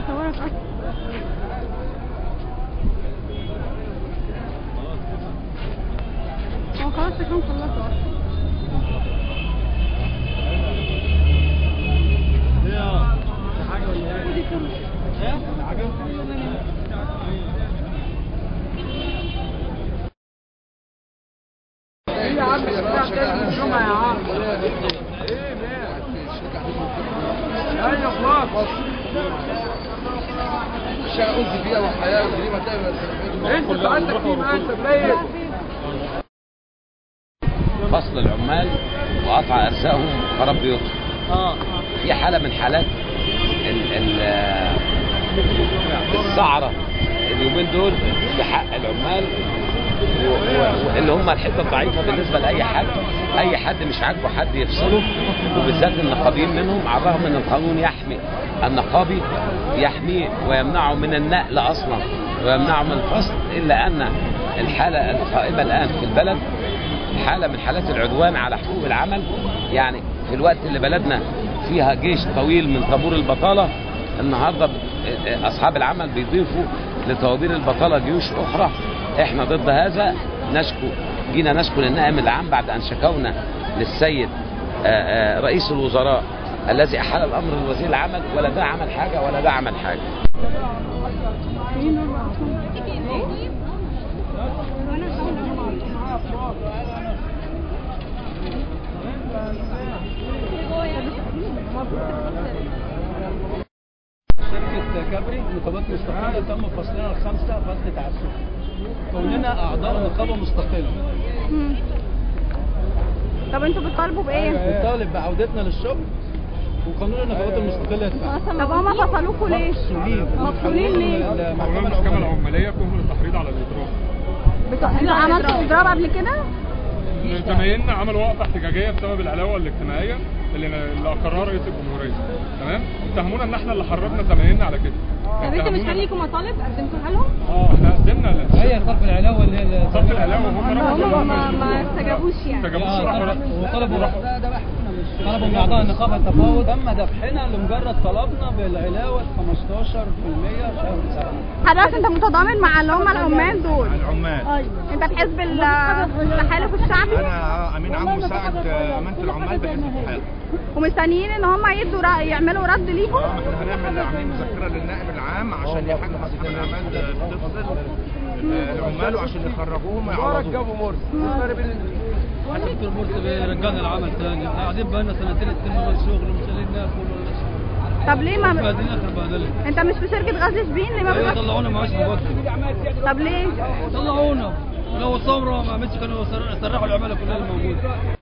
اصورك اصلا هو خلاص شكلهم خلصوا اصلا ودي كله. ايه يا عم الشارع تاني الجمعة يا عم ايه مال ايوه خلاص الشارع قلت فيها وحياة وجريمة تعمل انت سعادتك في معاه انت قليل فصل العمال وقطع ارزاقهم وخراب بيوتهم اه في حاله من حالات ال ال السعره اليومين دول في حق العمال و- و- واللي هم الحته الضعيفه بالنسبه لاي حد اي حد مش عاجبه حد يفصله وبالذات النقابيين منهم على الرغم ان القانون يحمي النقابي يحميه ويمنعه من النقل اصلا ويمنعه من الفصل الا ان الحاله القائمه الان في البلد حاله من حالات العدوان على حقوق العمل يعني في الوقت اللي بلدنا فيها جيش طويل من طابور البطاله النهارده ب- اصحاب العمل بيضيفوا لطوابير البطاله جيوش اخرى احنا ضد هذا نشكو جينا نشكو للنائب العام بعد ان شكونا للسيد آه، آه، رئيس الوزراء الذي احال الامر لوزير العمل ولا ده عمل حاجه ولا ده عمل حاجه مين دول بقى اصلا؟ وانا شركة كابري نقابات مستقلة تم فصلنا الخمسة فصل تعسف كوننا أعضاء نقابة مستقلة مم. طب انتوا بتطالبوا بايه؟ نطالب بعودتنا للشغل وقانون النقابات المستقلة يدفع طب هما فصلوكوا ليه؟ مفصولين مفصولين ليه؟ المحكمة المحكمة العمالية العمالية كفر التحريض على الإضراب بتوع انتوا عملتوا اضراب قبل كده؟ زمايلنا عملوا وقفة احتجاجية بسبب العلاوة الاجتماعية اللي اللي أقرها رئيس الجمهورية تمام اتهمونا إن احنا اللي حرضنا زمايلنا على كده طب انتوا مش اتهمونا- كان ليكوا مطالب قدمتوها لهم؟ اه احنا قدمنا لل- هي صرف العلاوة اللي هي صرف العلاوة هم رفضوا هما إن ما, هم ما يشوفوها. استجابوش يعني استجابوش راحوا- وطلبوا راحوا- طلبوا من أعضاء النقابة التفاوض تم دفعنا لمجرد طلبنا بالعلاوة 15% شهر سنة حضرتك انت متضامن مع اللي هم العمال دول العمال ايوه انت في حزب ال- التحالف الشعبي انا امين عام مساعد امانه العمال بحزب الاتحاد ومستنيين ان هم يدوا رأي يعملوا رد ليهم اه احنا هنعمل عاملين مذكره للنائب العام عشان يحاكم اصحاب الاعمال تفصل آه، العمال وعشان يخرجوهم مبارك ويعوضوهم جابوا مرسي الفرق بين دكتور مرسي بيرجعنا العمل تاني قاعدين بقالنا سنتين اتنين من الشغل ومش لاقيين ناكل ولا طب ليه ما بعدين اخر بهدله انت مش في شركة غزل شبين ليه ما ايوه بتروحش طلعونا معاش مبكر طب ليه طلعونا لو الثوره ما عملتش كانوا سرحوا العماله كلها اللي موجوده